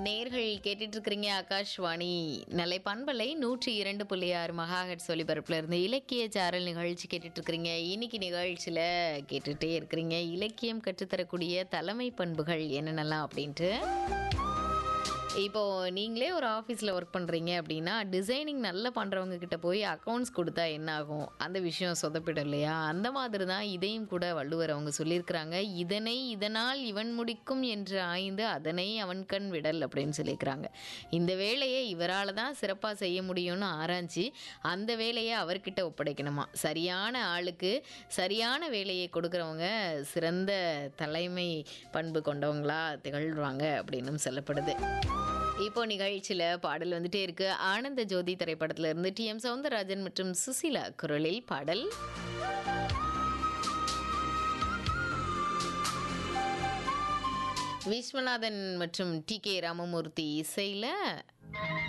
நேர்கள் கேட்டுட்டு இருக்கிறீங்க ஆகாஷ்வாணி நலை பண்பலை நூற்றி இரண்டு புள்ளி ஆறு மகாஹட் ஒலிபரப்புல இருந்து இலக்கிய சாரல் நிகழ்ச்சி கேட்டுட்டு இருக்கிறீங்க இன்னைக்கு நிகழ்ச்சியில கேட்டுட்டே இருக்கிறீங்க இலக்கியம் கற்றுத்தரக்கூடிய தலைமை பண்புகள் என்னென்னலாம் அப்படின்ட்டு இப்போ நீங்களே ஒரு ஆஃபீஸில் ஒர்க் பண்ணுறீங்க அப்படின்னா டிசைனிங் நல்லா பண்ணுறவங்க கிட்ட போய் அக்கௌண்ட்ஸ் கொடுத்தா என்ன ஆகும் அந்த விஷயம் சொதப்பிடும் இல்லையா அந்த மாதிரி தான் இதையும் கூட வள்ளுவர் அவங்க சொல்லியிருக்கிறாங்க இதனை இதனால் இவன் முடிக்கும் என்று ஆய்ந்து அதனை அவன் கண் விடல் அப்படின்னு சொல்லியிருக்கிறாங்க இந்த வேலையை இவரால் தான் சிறப்பாக செய்ய முடியும்னு ஆராய்ச்சி அந்த வேலையை அவர்கிட்ட ஒப்படைக்கணுமா சரியான ஆளுக்கு சரியான வேலையை கொடுக்குறவங்க சிறந்த தலைமை பண்பு கொண்டவங்களா திகழ்வாங்க அப்படின்னும் சொல்லப்படுது இப்போ நிகழ்ச்சியில் பாடல் வந்துட்டே இருக்கு ஆனந்த ஜோதி திரைப்படத்துல இருந்து டி எம் சவுந்தரராஜன் மற்றும் சுசிலா குரலில் பாடல் விஸ்வநாதன் மற்றும் டி கே ராமமூர்த்தி இசையில்